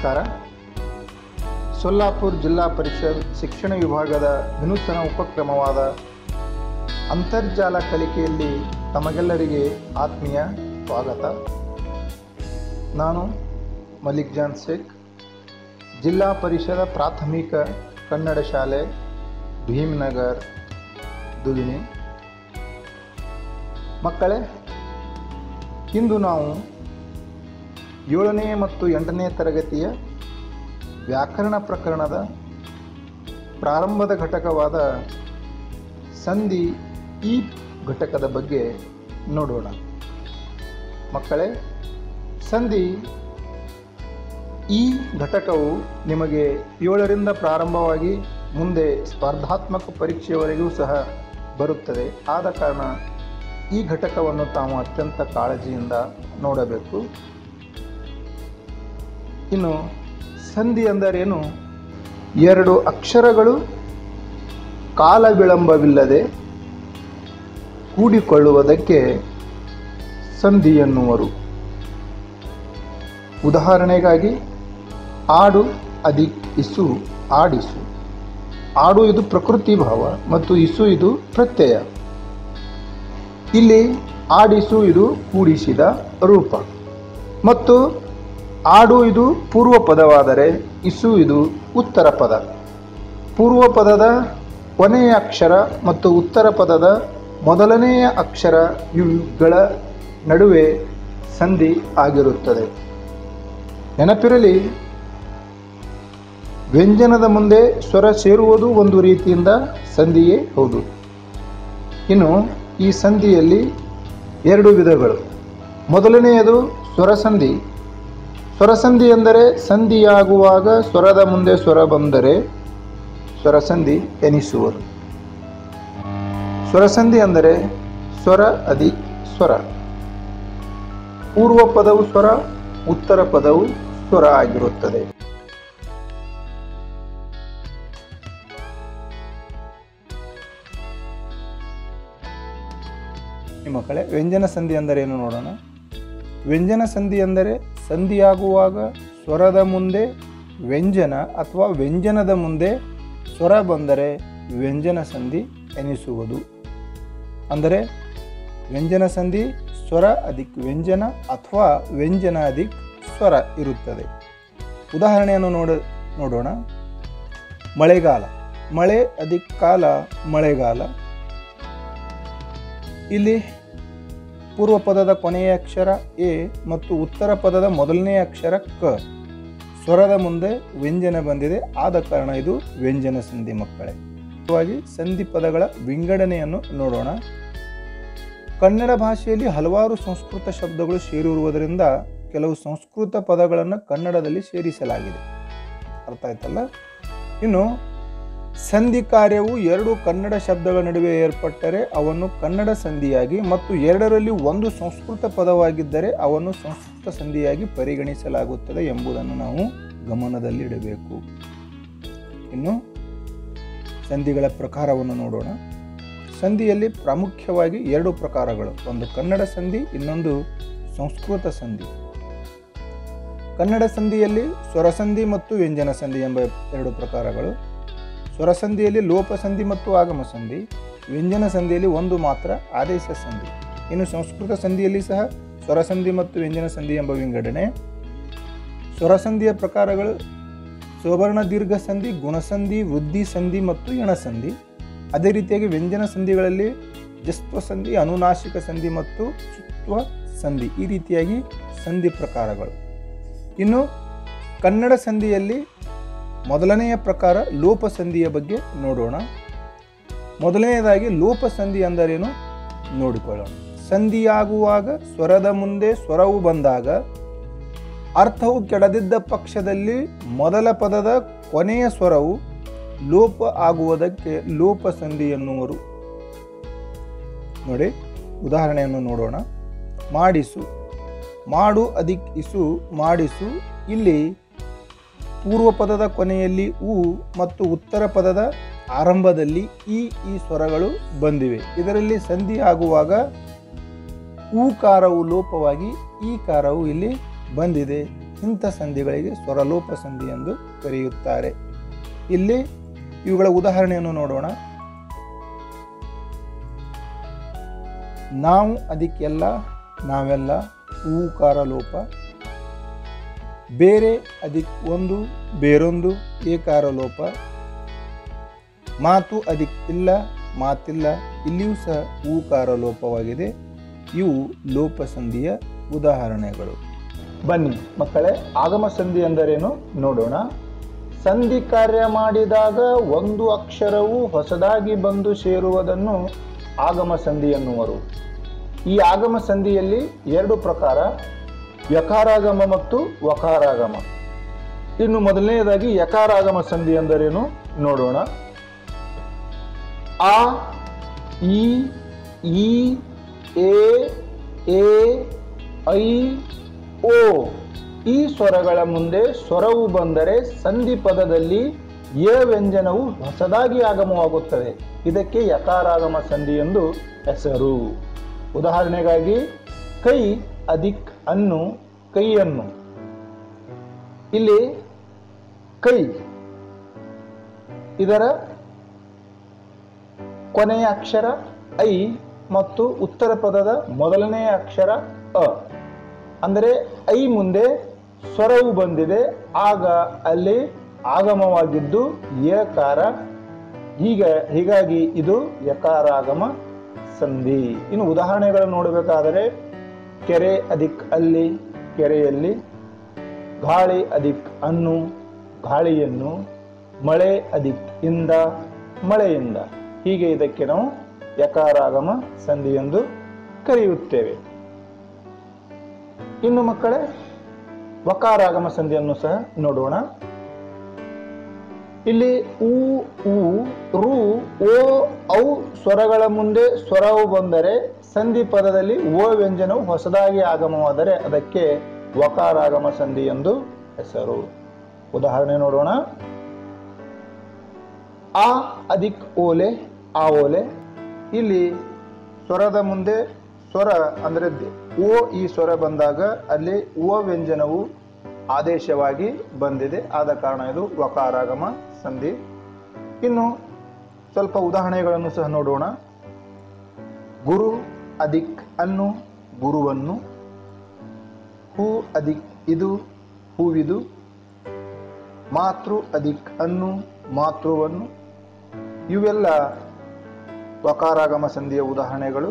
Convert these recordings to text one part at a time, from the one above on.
ನಮಸ್ಕಾರ ಸೊಲ್ಲಾಪುರ್ ಜಿಲ್ಲಾ ಪರಿಷತ್ ಶಿಕ್ಷಣ ವಿಭಾಗದ ವಿನೂತನ ಉಪಕ್ರಮವಾದ ಅಂತರ್ಜಾಲ ಕಲಿಕೆಯಲ್ಲಿ ತಮಗೆಲ್ಲರಿಗೆ ಆತ್ಮೀಯ ಸ್ವಾಗತ ನಾನು ಮಲಿಕ್ ಜಾನ್ ಶೇಖ್ ಜಿಲ್ಲಾ ಪರಿಷದ ಪ್ರಾಥಮಿಕ ಕನ್ನಡ ಶಾಲೆ ಭೀಮ್ನಗರ್ ದುಗಿಣಿ ಮಕ್ಕಳೇ ಇಂದು ನಾವು ಏಳನೇ ಮತ್ತು ಎಂಟನೇ ತರಗತಿಯ ವ್ಯಾಕರಣ ಪ್ರಕರಣದ ಪ್ರಾರಂಭದ ಘಟಕವಾದ ಸಂಧಿ ಈ ಘಟಕದ ಬಗ್ಗೆ ನೋಡೋಣ ಮಕ್ಕಳೇ ಸಂಧಿ ಈ ಘಟಕವು ನಿಮಗೆ ಏಳರಿಂದ ಪ್ರಾರಂಭವಾಗಿ ಮುಂದೆ ಸ್ಪರ್ಧಾತ್ಮಕ ಪರೀಕ್ಷೆಯವರೆಗೂ ಸಹ ಬರುತ್ತದೆ ಆದ ಕಾರಣ ಈ ಘಟಕವನ್ನು ತಾವು ಅತ್ಯಂತ ಕಾಳಜಿಯಿಂದ ನೋಡಬೇಕು ಇನ್ನು ಸಂಧಿ ಎಂದರೇನು ಎರಡು ಅಕ್ಷರಗಳು ಕಾಲ ವಿಳಂಬವಿಲ್ಲದೆ ಕೂಡಿಕೊಳ್ಳುವುದಕ್ಕೆ ಸಂಧಿ ಎನ್ನುವರು ಉದಾಹರಣೆಗಾಗಿ ಆಡು ಅದಿ ಇಸು ಆಡಿಸು ಆಡು ಇದು ಪ್ರಕೃತಿ ಭಾವ ಮತ್ತು ಇಸು ಇದು ಪ್ರತ್ಯಯ ಇಲ್ಲಿ ಆಡಿಸು ಇದು ಕೂಡಿಸಿದ ರೂಪ ಮತ್ತು ಆಡು ಇದು ಪೂರ್ವ ಪದವಾದರೆ ಇಸು ಇದು ಉತ್ತರ ಪದ ಪೂರ್ವ ಪದದ ಕೊನೆಯ ಅಕ್ಷರ ಮತ್ತು ಉತ್ತರ ಪದದ ಮೊದಲನೆಯ ಅಕ್ಷರ ಇವುಗಳ ನಡುವೆ ಸಂಧಿ ಆಗಿರುತ್ತದೆ ನೆನಪಿರಲಿ ವ್ಯಂಜನದ ಮುಂದೆ ಸ್ವರ ಸೇರುವುದು ಒಂದು ರೀತಿಯಿಂದ ಸಂಧಿಯೇ ಹೌದು ಇನ್ನು ಈ ಸಂಧಿಯಲ್ಲಿ ಎರಡು ವಿಧಗಳು ಮೊದಲನೆಯದು ಸ್ವರಸಂಧಿ ಸ್ವರಸಂಧಿ ಎಂದರೆ ಸಂಧಿಯಾಗುವಾಗ ಸ್ವರದ ಮುಂದೆ ಸ್ವರ ಬಂದರೆ ಸ್ವರಸಂಧಿ ಎನಿಸುವುದು ಸ್ವರಸಂಧಿ ಅಂದರೆ ಸ್ವರ ಅದಿ ಸ್ವರ ಪೂರ್ವ ಪದವು ಸ್ವರ ಉತ್ತರ ಪದವು ಸ್ವರ ಆಗಿರುತ್ತದೆ ನಿಮ್ಮ ಮಕ್ಕಳೇ ವ್ಯಂಜನ ಸಂಧಿ ಅಂದರೆ ಏನು ನೋಡೋಣ ವ್ಯಂಜನ ಸಂಧಿ ಎಂದರೆ ಸಂಧಿಯಾಗುವಾಗ ಸ್ವರದ ಮುಂದೆ ವ್ಯಂಜನ ಅಥವಾ ವ್ಯಂಜನದ ಮುಂದೆ ಸ್ವರ ಬಂದರೆ ವ್ಯಂಜನ ಸಂಧಿ ಎನಿಸುವುದು ಅಂದರೆ ವ್ಯಂಜನ ಸಂಧಿ ಸ್ವರ ಅಧಿಕ್ ವ್ಯಂಜನ ಅಥವಾ ವ್ಯಂಜನ ಅಧಿಕ್ ಸ್ವರ ಇರುತ್ತದೆ ಉದಾಹರಣೆಯನ್ನು ನೋಡ ನೋಡೋಣ ಮಳೆಗಾಲ ಮಳೆ ಅಧಿಕ್ ಕಾಲ ಮಳೆಗಾಲ ಇಲ್ಲಿ ಪೂರ್ವ ಪದದ ಕೊನೆಯ ಅಕ್ಷರ ಎ ಮತ್ತು ಉತ್ತರ ಪದದ ಮೊದಲನೆಯ ಅಕ್ಷರ ಕ ಸ್ವರದ ಮುಂದೆ ವ್ಯಂಜನ ಬಂದಿದೆ ಆದ ಕಾರಣ ಇದು ವ್ಯಂಜನ ಸಂಧಿ ಮಕ್ಕಳೇ ಮುಖ್ಯವಾಗಿ ಸಂಧಿ ಪದಗಳ ವಿಂಗಡಣೆಯನ್ನು ನೋಡೋಣ ಕನ್ನಡ ಭಾಷೆಯಲ್ಲಿ ಹಲವಾರು ಸಂಸ್ಕೃತ ಶಬ್ದಗಳು ಸೇರಿರುವುದರಿಂದ ಕೆಲವು ಸಂಸ್ಕೃತ ಪದಗಳನ್ನು ಕನ್ನಡದಲ್ಲಿ ಸೇರಿಸಲಾಗಿದೆ ಅರ್ಥ ಆಯ್ತಲ್ಲ ಇನ್ನು ಸಂಧಿ ಕಾರ್ಯವು ಎರಡು ಕನ್ನಡ ಶಬ್ದಗಳ ನಡುವೆ ಏರ್ಪಟ್ಟರೆ ಅವನ್ನು ಕನ್ನಡ ಸಂಧಿಯಾಗಿ ಮತ್ತು ಎರಡರಲ್ಲಿ ಒಂದು ಸಂಸ್ಕೃತ ಪದವಾಗಿದ್ದರೆ ಅವನ್ನು ಸಂಸ್ಕೃತ ಸಂಧಿಯಾಗಿ ಪರಿಗಣಿಸಲಾಗುತ್ತದೆ ಎಂಬುದನ್ನು ನಾವು ಗಮನದಲ್ಲಿಡಬೇಕು ಇನ್ನು ಸಂಧಿಗಳ ಪ್ರಕಾರವನ್ನು ನೋಡೋಣ ಸಂಧಿಯಲ್ಲಿ ಪ್ರಾಮುಖ್ಯವಾಗಿ ಎರಡು ಪ್ರಕಾರಗಳು ಒಂದು ಕನ್ನಡ ಸಂಧಿ ಇನ್ನೊಂದು ಸಂಸ್ಕೃತ ಸಂಧಿ ಕನ್ನಡ ಸಂಧಿಯಲ್ಲಿ ಸ್ವರಸಂಧಿ ಮತ್ತು ವ್ಯಂಜನ ಸಂಧಿ ಎಂಬ ಎರಡು ಪ್ರಕಾರಗಳು ಸ್ವರಸಂಧಿಯಲ್ಲಿ ಲೋಪ ಸಂಧಿ ಮತ್ತು ಆಗಮ ಸಂಧಿ ವ್ಯಂಜನ ಸಂಧಿಯಲ್ಲಿ ಒಂದು ಮಾತ್ರ ಆದೇಶ ಸಂಧಿ ಇನ್ನು ಸಂಸ್ಕೃತ ಸಂಧಿಯಲ್ಲಿ ಸಹ ಸ್ವರಸಂಧಿ ಮತ್ತು ವ್ಯಂಜನ ಸಂಧಿ ಎಂಬ ವಿಂಗಡಣೆ ಸ್ವರಸಂಧಿಯ ಪ್ರಕಾರಗಳು ಸ್ವರ್ಣ ದೀರ್ಘ ಸಂಧಿ ಗುಣಸಂಧಿ ವೃದ್ಧಿ ಸಂಧಿ ಮತ್ತು ಎಣಸಂಧಿ ಅದೇ ರೀತಿಯಾಗಿ ವ್ಯಂಜನ ಸಂಧಿಗಳಲ್ಲಿ ಜಸ್ತ್ವ ಸಂಧಿ ಅನುನಾಸಿಕ ಸಂಧಿ ಮತ್ತು ಸುತ್ವ ಸಂಧಿ ಈ ರೀತಿಯಾಗಿ ಸಂಧಿ ಪ್ರಕಾರಗಳು ಇನ್ನು ಕನ್ನಡ ಸಂಧಿಯಲ್ಲಿ ಮೊದಲನೆಯ ಪ್ರಕಾರ ಲೋಪ ಸಂಧಿಯ ಬಗ್ಗೆ ನೋಡೋಣ ಮೊದಲನೆಯದಾಗಿ ಲೋಪ ಸಂಧಿ ಎಂದರೇನು ನೋಡಿಕೊಳ್ಳೋಣ ಸಂಧಿಯಾಗುವಾಗ ಸ್ವರದ ಮುಂದೆ ಸ್ವರವು ಬಂದಾಗ ಅರ್ಥವು ಕೆಡದಿದ್ದ ಪಕ್ಷದಲ್ಲಿ ಮೊದಲ ಪದದ ಕೊನೆಯ ಸ್ವರವು ಲೋಪ ಆಗುವುದಕ್ಕೆ ಲೋಪ ಸಂಧಿ ಎನ್ನುವರು ನೋಡಿ ಉದಾಹರಣೆಯನ್ನು ನೋಡೋಣ ಮಾಡಿಸು ಮಾಡು ಅಧಿಕ್ ಇಸು ಮಾಡಿಸು ಇಲ್ಲಿ ಪೂರ್ವ ಪದದ ಕೊನೆಯಲ್ಲಿ ಉ ಮತ್ತು ಉತ್ತರ ಪದದ ಆರಂಭದಲ್ಲಿ ಈ ಈ ಸ್ವರಗಳು ಬಂದಿವೆ ಇದರಲ್ಲಿ ಸಂಧಿ ಆಗುವಾಗ ಊಕಾರವು ಲೋಪವಾಗಿ ಈ ಕಾರವು ಇಲ್ಲಿ ಬಂದಿದೆ ಇಂಥ ಸಂಧಿಗಳಿಗೆ ಸ್ವರಲೋಪ ಸಂಧಿ ಎಂದು ಕರೆಯುತ್ತಾರೆ ಇಲ್ಲಿ ಇವುಗಳ ಉದಾಹರಣೆಯನ್ನು ನೋಡೋಣ ನಾವು ಅದಕ್ಕೆಲ್ಲ ನಾವೆಲ್ಲ ಹೂಕಾರ ಲೋಪ ಬೇರೆ ಅದಕ್ಕೆ ಒಂದು ಬೇರೊಂದು ಏಕಾರ ಲೋಪ ಮಾತು ಅದಕ್ಕೆ ಇಲ್ಲ ಮಾತಿಲ್ಲ ಇಲ್ಲಿಯೂ ಸಹ ಹೂಕಾರ ಲೋಪವಾಗಿದೆ ಇವು ಲೋಪ ಸಂಧಿಯ ಉದಾಹರಣೆಗಳು ಬನ್ನಿ ಮಕ್ಕಳೇ ಆಗಮ ಸಂಧಿ ಎಂದರೇನು ನೋಡೋಣ ಸಂಧಿ ಕಾರ್ಯ ಮಾಡಿದಾಗ ಒಂದು ಅಕ್ಷರವು ಹೊಸದಾಗಿ ಬಂದು ಸೇರುವುದನ್ನು ಆಗಮ ಸಂಧಿ ಎನ್ನುವರು ಈ ಆಗಮ ಸಂಧಿಯಲ್ಲಿ ಎರಡು ಪ್ರಕಾರ ಯಕಾರಾಗಮ ಮತ್ತು ವಕಾರಾಗಮ ಇನ್ನು ಮೊದಲನೆಯದಾಗಿ ಯಕಾರಾಗಮ ಸಂಧಿ ಎಂದರೇನು ನೋಡೋಣ ಆ ಇ ಈ ಎ ಎ ಐ ಓ ಈ ಸ್ವರಗಳ ಮುಂದೆ ಸ್ವರವು ಬಂದರೆ ಸಂಧಿ ಪದದಲ್ಲಿ ಯ ವ್ಯಂಜನವು ಹೊಸದಾಗಿ ಆಗಮವಾಗುತ್ತದೆ ಇದಕ್ಕೆ ಯಕಾರಾಗಮ ಸಂಧಿ ಎಂದು ಹೆಸರು ಉದಾಹರಣೆಗಾಗಿ ಕೈ ಅದಿಕ್ ಅನ್ನು ಕೈಯನ್ನು ಇಲ್ಲಿ ಕೈ ಇದರ ಕೊನೆಯ ಅಕ್ಷರ ಐ ಮತ್ತು ಉತ್ತರ ಪದದ ಮೊದಲನೆಯ ಅಕ್ಷರ ಅ ಅಂದರೆ ಐ ಮುಂದೆ ಸ್ವರವು ಬಂದಿದೆ ಆಗ ಅಲ್ಲಿ ಆಗಮವಾಗಿದ್ದು ಯಕಾರ ಹೀಗ ಹೀಗಾಗಿ ಇದು ಯಕಾರಾಗಮ ಸಂಧಿ ಇನ್ನು ಉದಾಹರಣೆಗಳನ್ನು ನೋಡಬೇಕಾದರೆ ಕೆರೆ ಅದಿಕ್ ಅಲ್ಲಿ ಕೆರೆಯಲ್ಲಿ ಗಾಳಿ ಅದಿಕ್ ಅನ್ನು ಗಾಳಿಯನ್ನು ಮಳೆ ಅದಿಕ್ ಇಂದ ಮಳೆಯಿಂದ ಹೀಗೆ ಇದಕ್ಕೆ ನಾವು ಯಕಾರಾಗಮ ಸಂಧಿ ಎಂದು ಕರೆಯುತ್ತೇವೆ ಇನ್ನು ಮಕ್ಕಳೇ ವಕಾರಾಗಮ ಸಂಧಿಯನ್ನು ಸಹ ನೋಡೋಣ ಇಲ್ಲಿ ಉ ಉ ರು ಓ ಔ ಸ್ವರಗಳ ಮುಂದೆ ಸ್ವರವು ಬಂದರೆ ಸಂಧಿ ಪದದಲ್ಲಿ ಓ ವ್ಯಂಜನವು ಹೊಸದಾಗಿ ಆಗಮವಾದರೆ ಅದಕ್ಕೆ ವಕಾರಾಗಮ ಸಂಧಿ ಎಂದು ಹೆಸರು ಉದಾಹರಣೆ ನೋಡೋಣ ಆ ಅದಿಕ್ ಓಲೆ ಆ ಓಲೆ ಇಲ್ಲಿ ಸ್ವರದ ಮುಂದೆ ಸ್ವರ ಅಂದರೆ ದ- ಓ ಈ ಸ್ವರ ಬಂದಾಗ ಅಲ್ಲಿ ಓ ವ್ಯಂಜನವು ಆದೇಶವಾಗಿ ಬಂದಿದೆ ಆದ ಕಾರಣ ಇದು ವಕಾರಾಗಮ ಸಂಧಿ ಇನ್ನು ಸ್ವಲ್ಪ ಉದಾಹರಣೆಗಳನ್ನು ಸಹ ನೋಡೋಣ ಗುರು ಅದಿಕ್ ಅನ್ನು ಗುರುವನ್ನು ಹೂ ಅದಿಕ್ ಇದು ಹೂವಿದು ಮಾತೃ ಅದಿಕ್ ಅನ್ನು ಮಾತೃವನ್ನು ಇವೆಲ್ಲ ವಕಾರಾಗಮ ಸಂಧಿಯ ಉದಾಹರಣೆಗಳು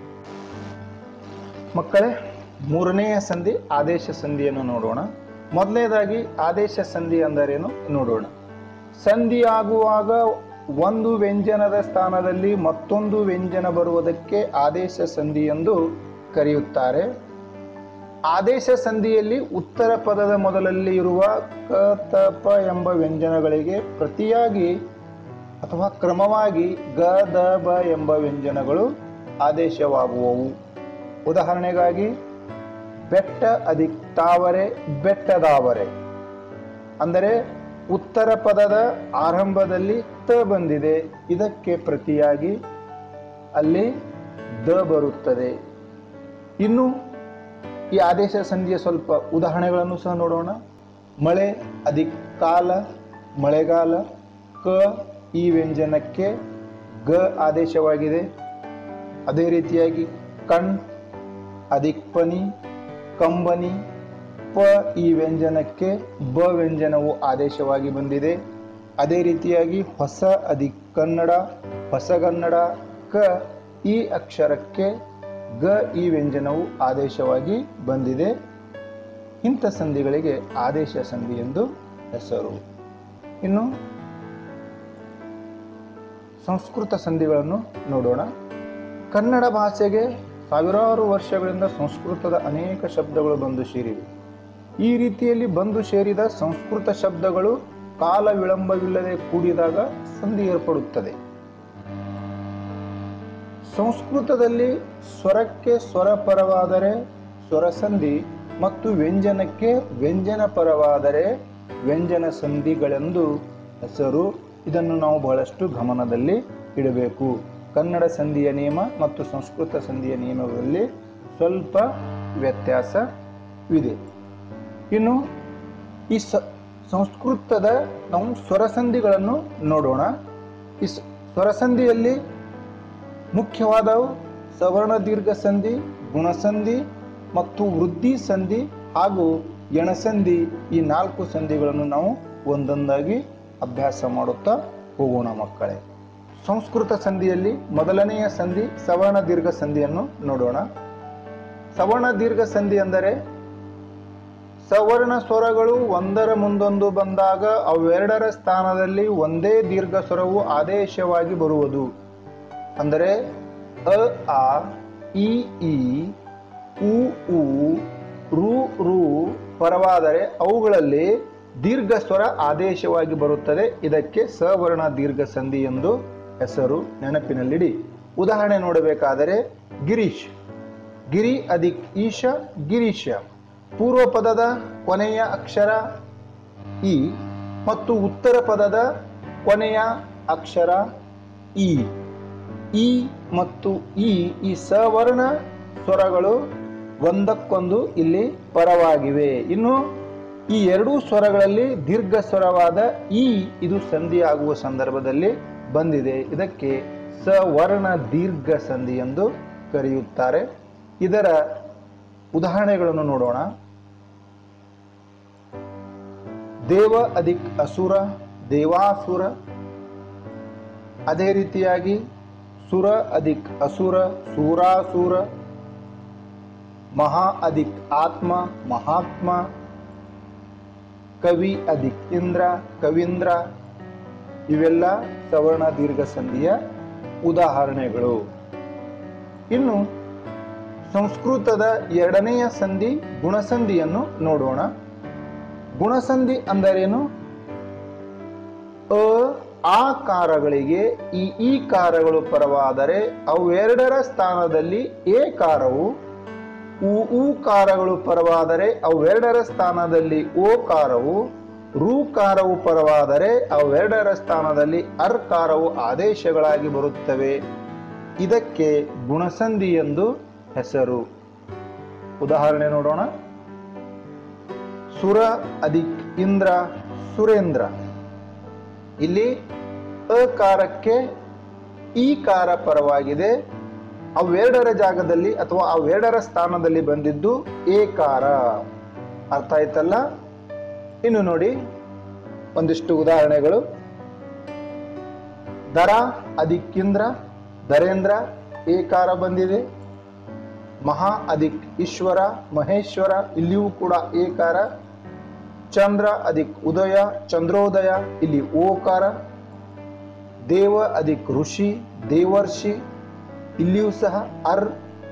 ಮಕ್ಕಳೇ ಮೂರನೆಯ ಸಂಧಿ ಆದೇಶ ಸಂಧಿಯನ್ನು ನೋಡೋಣ ಮೊದಲನೇದಾಗಿ ಆದೇಶ ಸಂಧಿ ಅಂದರೇನು ನೋಡೋಣ ಸಂಧಿ ಆಗುವಾಗ ಒಂದು ವ್ಯಂಜನದ ಸ್ಥಾನದಲ್ಲಿ ಮತ್ತೊಂದು ವ್ಯಂಜನ ಬರುವುದಕ್ಕೆ ಆದೇಶ ಸಂಧಿ ಎಂದು ಕರೆಯುತ್ತಾರೆ ಆದೇಶ ಸಂಧಿಯಲ್ಲಿ ಉತ್ತರ ಪದದ ಮೊದಲಲ್ಲಿ ಇರುವ ಕ ತ ಪ ಎಂಬ ವ್ಯಂಜನಗಳಿಗೆ ಪ್ರತಿಯಾಗಿ ಅಥವಾ ಕ್ರಮವಾಗಿ ಗ ದ ಬ ಎಂಬ ವ್ಯಂಜನಗಳು ಆದೇಶವಾಗುವವು ಉದಾಹರಣೆಗಾಗಿ ಬೆಟ್ಟ ಅದಿಕ್ ತಾವರೆ ಬೆಟ್ಟದಾವರೆ ಅಂದರೆ ಉತ್ತರ ಪದದ ಆರಂಭದಲ್ಲಿ ತ ಬಂದಿದೆ ಇದಕ್ಕೆ ಪ್ರತಿಯಾಗಿ ಅಲ್ಲಿ ದ ಬರುತ್ತದೆ ಇನ್ನು ಈ ಆದೇಶ ಸಂಧಿಯ ಸ್ವಲ್ಪ ಉದಾಹರಣೆಗಳನ್ನು ಸಹ ನೋಡೋಣ ಮಳೆ ಅದಿಕ್ ಕಾಲ ಮಳೆಗಾಲ ಕ ಈ ವ್ಯಂಜನಕ್ಕೆ ಗ ಆದೇಶವಾಗಿದೆ ಅದೇ ರೀತಿಯಾಗಿ ಕಣ್ ಅದಿಕ್ ಪನಿ ಕಂಬನಿ ಪ ಈ ವ್ಯಂಜನಕ್ಕೆ ಬ ವ್ಯಂಜನವು ಆದೇಶವಾಗಿ ಬಂದಿದೆ ಅದೇ ರೀತಿಯಾಗಿ ಹೊಸ ಅದಿಕ್ ಕನ್ನಡ ಹೊಸಗನ್ನಡ ಕ ಈ ಅಕ್ಷರಕ್ಕೆ ಗ ಈ ವ್ಯಂಜನವು ಆದೇಶವಾಗಿ ಬಂದಿದೆ ಇಂಥ ಸಂಧಿಗಳಿಗೆ ಆದೇಶ ಸಂಧಿ ಎಂದು ಹೆಸರು ಇನ್ನು ಸಂಸ್ಕೃತ ಸಂಧಿಗಳನ್ನು ನೋಡೋಣ ಕನ್ನಡ ಭಾಷೆಗೆ ಸಾವಿರಾರು ವರ್ಷಗಳಿಂದ ಸಂಸ್ಕೃತದ ಅನೇಕ ಶಬ್ದಗಳು ಬಂದು ಸೇರಿವೆ ಈ ರೀತಿಯಲ್ಲಿ ಬಂದು ಸೇರಿದ ಸಂಸ್ಕೃತ ಶಬ್ದಗಳು ಕಾಲ ವಿಳಂಬವಿಲ್ಲದೆ ಕೂಡಿದಾಗ ಸಂಧಿ ಏರ್ಪಡುತ್ತದೆ ಸಂಸ್ಕೃತದಲ್ಲಿ ಸ್ವರಕ್ಕೆ ಸ್ವರ ಪರವಾದರೆ ಸ್ವರ ಸಂಧಿ ಮತ್ತು ವ್ಯಂಜನಕ್ಕೆ ವ್ಯಂಜನ ಪರವಾದರೆ ವ್ಯಂಜನ ಸಂಧಿಗಳೆಂದು ಹೆಸರು ಇದನ್ನು ನಾವು ಬಹಳಷ್ಟು ಗಮನದಲ್ಲಿ ಇಡಬೇಕು ಕನ್ನಡ ಸಂಧಿಯ ನಿಯಮ ಮತ್ತು ಸಂಸ್ಕೃತ ಸಂಧಿಯ ನಿಯಮಗಳಲ್ಲಿ ಸ್ವಲ್ಪ ವ್ಯತ್ಯಾಸವಿದೆ ಇನ್ನು ಈ ಸ ಸಂಸ್ಕೃತದ ನಾವು ಸ್ವರಸಂಧಿಗಳನ್ನು ನೋಡೋಣ ಈ ಸ್- ಸ್ವರಸಂಧಿಯಲ್ಲಿ ಮುಖ್ಯವಾದವು ಸವರ್ಣ ದೀರ್ಘ ಸಂಧಿ ಗುಣಸಂಧಿ ಮತ್ತು ವೃದ್ಧಿ ಸಂಧಿ ಹಾಗೂ ಎಣಸಂಧಿ ಈ ನಾಲ್ಕು ಸಂಧಿಗಳನ್ನು ನಾವು ಒಂದೊಂದಾಗಿ ಅಭ್ಯಾಸ ಮಾಡುತ್ತಾ ಹೋಗೋಣ ಮಕ್ಕಳೇ ಸಂಸ್ಕೃತ ಸಂಧಿಯಲ್ಲಿ ಮೊದಲನೆಯ ಸಂಧಿ ಸವರ್ಣ ದೀರ್ಘ ಸಂಧಿಯನ್ನು ನೋಡೋಣ ಸವರ್ಣ ದೀರ್ಘ ಸಂಧಿ ಅಂದರೆ ಸವರ್ಣ ಸ್ವರಗಳು ಒಂದರ ಮುಂದೊಂದು ಬಂದಾಗ ಅವೆರಡರ ಸ್ಥಾನದಲ್ಲಿ ಒಂದೇ ದೀರ್ಘ ಸ್ವರವು ಆದೇಶವಾಗಿ ಬರುವುದು ಅಂದರೆ ಅ ಆ ಇ ಈ ಉ ಉ ರು ರು ಪರವಾದರೆ ಅವುಗಳಲ್ಲಿ ದೀರ್ಘ ಸ್ವರ ಆದೇಶವಾಗಿ ಬರುತ್ತದೆ ಇದಕ್ಕೆ ಸವರ್ಣ ದೀರ್ಘ ಸಂಧಿ ಎಂದು ಹೆಸರು ನೆನಪಿನಲ್ಲಿಡಿ ಉದಾಹರಣೆ ನೋಡಬೇಕಾದರೆ ಗಿರೀಶ್ ಗಿರಿ ಅಧಿಕ್ ಈಶ ಗಿರೀಶ ಪೂರ್ವ ಪದದ ಕೊನೆಯ ಅಕ್ಷರ ಇ ಮತ್ತು ಉತ್ತರ ಪದದ ಕೊನೆಯ ಅಕ್ಷರ ಇ ಇ ಮತ್ತು ಇ ಈ ಸವರ್ಣ ಸ್ವರಗಳು ಒಂದಕ್ಕೊಂದು ಇಲ್ಲಿ ಪರವಾಗಿವೆ ಇನ್ನು ಈ ಎರಡೂ ಸ್ವರಗಳಲ್ಲಿ ದೀರ್ಘ ಸ್ವರವಾದ ಇ ಇದು ಸಂಧಿ ಆಗುವ ಸಂದರ್ಭದಲ್ಲಿ ಬಂದಿದೆ ಇದಕ್ಕೆ ಸವರ್ಣ ದೀರ್ಘ ಸಂಧಿ ಎಂದು ಕರೆಯುತ್ತಾರೆ ಇದರ ಉದಾಹರಣೆಗಳನ್ನು ನೋಡೋಣ ದೇವ ಅಧಿಕ್ ಅಸುರ ದೇವಾಸುರ ಅದೇ ರೀತಿಯಾಗಿ ಸುರ ಅಧಿಕ್ ಅಸುರ ಸೂರಾಸುರ ಮಹಾ ಅಧಿಕ್ ಆತ್ಮ ಮಹಾತ್ಮ ಕವಿ ಅಧಿಕ್ ಇಂದ್ರ ಕವೀಂದ್ರ ಇವೆಲ್ಲ ಸವರ್ಣ ದೀರ್ಘ ಸಂಧಿಯ ಉದಾಹರಣೆಗಳು ಇನ್ನು ಸಂಸ್ಕೃತದ ಎರಡನೆಯ ಸಂಧಿ ಗುಣಸಂಧಿಯನ್ನು ನೋಡೋಣ ಗುಣಸಂಧಿ ಅಂದರೇನು ಅ ಆ ಕಾರಗಳಿಗೆ ಈ ಈ ಕಾರಗಳು ಪರವಾದರೆ ಅವೆರಡರ ಸ್ಥಾನದಲ್ಲಿ ಎ ಕಾರವು ಉ ಊ ಕಾರಗಳು ಪರವಾದರೆ ಅವೆರಡರ ಸ್ಥಾನದಲ್ಲಿ ಓ ಕಾರವು ರು ಕಾರವು ಪರವಾದರೆ ಅವೆರಡರ ಸ್ಥಾನದಲ್ಲಿ ಅರ್ ಕಾರವು ಆದೇಶಗಳಾಗಿ ಬರುತ್ತವೆ ಇದಕ್ಕೆ ಗುಣಸಂಧಿ ಎಂದು ಹೆಸರು ಉದಾಹರಣೆ ನೋಡೋಣ ಸುರ ಅಧಿಕ್ ಇಂದ್ರ ಸುರೇಂದ್ರ ಇಲ್ಲಿ ಅಕಾರಕ್ಕೆ ಈ ಕಾರ ಪರವಾಗಿದೆ ಅವೆರಡರ ಜಾಗದಲ್ಲಿ ಅಥವಾ ಅವೆರಡರ ಸ್ಥಾನದಲ್ಲಿ ಬಂದಿದ್ದು ಏಕಾರ ಅರ್ಥ ಆಯ್ತಲ್ಲ ಇನ್ನು ನೋಡಿ ಒಂದಿಷ್ಟು ಉದಾಹರಣೆಗಳು ದರ ಅಧಿಕ್ಕಿಂದ್ರ ದರೇಂದ್ರ ಏಕಾರ ಬಂದಿದೆ ಮಹಾ ಅಧಿಕ್ ಈಶ್ವರ ಮಹೇಶ್ವರ ಇಲ್ಲಿಯೂ ಕೂಡ ಏಕಾರ ಚಂದ್ರ ಅಧಿಕ್ ಉದಯ ಚಂದ್ರೋದಯ ಇಲ್ಲಿ ಓಕಾರ ದೇವ ಅಧಿಕ್ ಋಷಿ ದೇವರ್ಷಿ ಇಲ್ಲಿಯೂ ಸಹ ಅರ್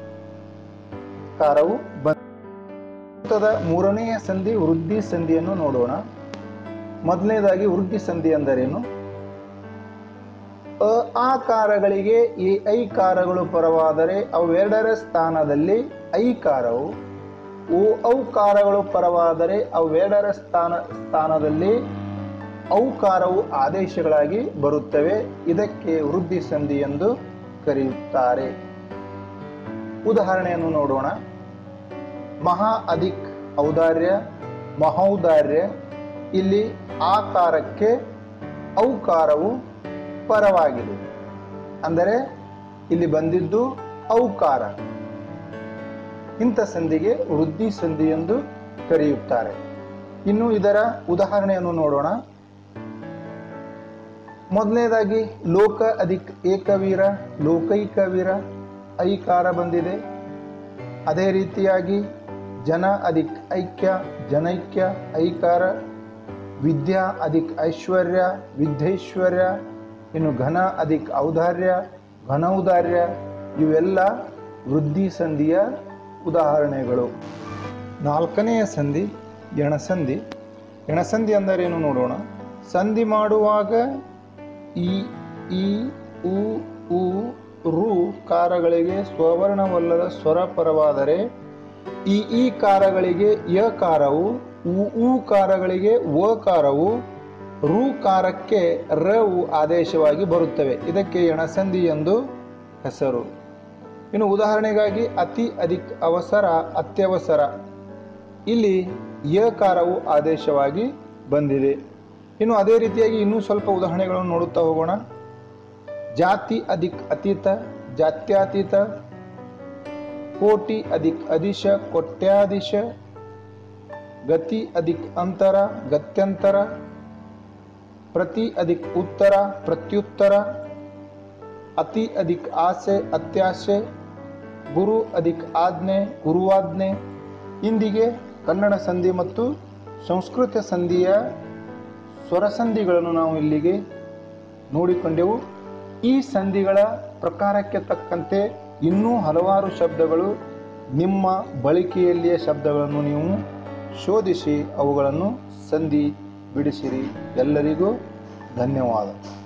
ಕಾರವು ಬಂದ ಮೂರನೆಯ ಸಂಧಿ ವೃದ್ಧಿ ಸಂಧಿಯನ್ನು ನೋಡೋಣ ಮೊದಲನೇದಾಗಿ ವೃದ್ಧಿ ಸಂಧಿ ಎಂದರೇನು ಅ ಆಕಾರಗಳಿಗೆ ಈ ಐಕಾರಗಳು ಪರವಾದರೆ ಅವೆರಡರ ಸ್ಥಾನದಲ್ಲಿ ಐಕಾರವು ಓ ಔಕಾರಗಳು ಪರವಾದರೆ ಅವೆರಡರ ಸ್ಥಾನ ಸ್ಥಾನದಲ್ಲಿ ಔಕಾರವು ಆದೇಶಗಳಾಗಿ ಬರುತ್ತವೆ ಇದಕ್ಕೆ ವೃದ್ಧಿ ಸಂಧಿ ಎಂದು ಕರೆಯುತ್ತಾರೆ ಉದಾಹರಣೆಯನ್ನು ನೋಡೋಣ ಮಹಾ ಅಧಿಕ್ ಔದಾರ್ಯ ಮಹೌದಾರ್ಯ ಇಲ್ಲಿ ಆಕಾರಕ್ಕೆ ಔಕಾರವು ಪರವಾಗಿದೆ ಅಂದರೆ ಇಲ್ಲಿ ಬಂದಿದ್ದು ಔಕಾರ ಇಂಥ ಸಂಧಿಗೆ ವೃದ್ಧಿ ಸಂಧಿ ಎಂದು ಕರೆಯುತ್ತಾರೆ ಇನ್ನು ಇದರ ಉದಾಹರಣೆಯನ್ನು ನೋಡೋಣ ಮೊದಲನೇದಾಗಿ ಲೋಕ ಅಧಿಕ್ ಏಕವೀರ ಲೋಕೈಕವೀರ ಐಕಾರ ಬಂದಿದೆ ಅದೇ ರೀತಿಯಾಗಿ ಜನ ಅಧಿಕ್ ಐಕ್ಯ ಜನೈಕ್ಯ ಐಕಾರ ವಿದ್ಯಾ ಅಧಿಕ್ ಐಶ್ವರ್ಯ ವಿದ್ಯೈಶ್ವರ್ಯ ಇನ್ನು ಘನ ಅಧಿಕ್ ಔದಾರ್ಯ ಘನೌದಾರ್ಯ ಇವೆಲ್ಲ ವೃದ್ಧಿ ಸಂಧಿಯ ಉದಾಹರಣೆಗಳು ನಾಲ್ಕನೆಯ ಸಂಧಿ ಎಣಸಂಧಿ ಎಣಸಂಧಿ ಅಂದರೇನು ನೋಡೋಣ ಸಂಧಿ ಮಾಡುವಾಗ ಈ ಈ ಉ ಉ ರು ಕಾರಗಳಿಗೆ ಸ್ವವರ್ಣವಲ್ಲದ ಸ್ವರ ಪರವಾದರೆ ಈ ಈ ಕಾರಗಳಿಗೆ ಯ ಕಾರವು ಉ ಊ ಕಾರಗಳಿಗೆ ವ ಕಾರವು ರು ಕಾರಕ್ಕೆ ರವು ಆದೇಶವಾಗಿ ಬರುತ್ತವೆ ಇದಕ್ಕೆ ಎಣಸಂಧಿ ಎಂದು ಹೆಸರು ಇನ್ನು ಉದಾಹರಣೆಗಾಗಿ ಅತಿ ಅಧಿಕ್ ಅವಸರ ಅತ್ಯವಸರ ಇಲ್ಲಿ ಯಕಾರವು ಆದೇಶವಾಗಿ ಬಂದಿದೆ ಇನ್ನು ಅದೇ ರೀತಿಯಾಗಿ ಇನ್ನೂ ಸ್ವಲ್ಪ ಉದಾಹರಣೆಗಳನ್ನು ನೋಡುತ್ತಾ ಹೋಗೋಣ ಜಾತಿ ಅಧಿಕ್ ಅತೀತ ಜಾತ್ಯಾತೀತ ಕೋಟಿ ಅಧಿಕ್ ಅದಿಶ ಕೊಟ್ಯಾದಿಶ ಗತಿ ಅಧಿಕ್ ಅಂತರ ಗತ್ಯಂತರ ಪ್ರತಿ ಅಧಿಕ್ ಉತ್ತರ ಪ್ರತ್ಯುತ್ತರ ಅತಿ ಅಧಿಕ್ ಆಸೆ ಅತ್ಯಾಸೆ ಗುರು ಅಧಿಕ್ ಆಜ್ಞೆ ಗುರುವಾಜ್ಞೆ ಇಂದಿಗೆ ಕನ್ನಡ ಸಂಧಿ ಮತ್ತು ಸಂಸ್ಕೃತ ಸಂಧಿಯ ಸ್ವರಸಂಧಿಗಳನ್ನು ನಾವು ಇಲ್ಲಿಗೆ ನೋಡಿಕೊಂಡೆವು ಈ ಸಂಧಿಗಳ ಪ್ರಕಾರಕ್ಕೆ ತಕ್ಕಂತೆ ಇನ್ನೂ ಹಲವಾರು ಶಬ್ದಗಳು ನಿಮ್ಮ ಬಳಕೆಯಲ್ಲಿಯ ಶಬ್ದಗಳನ್ನು ನೀವು ಶೋಧಿಸಿ ಅವುಗಳನ್ನು ಸಂಧಿ ಬಿಡಿಸಿರಿ ಎಲ್ಲರಿಗೂ ಧನ್ಯವಾದ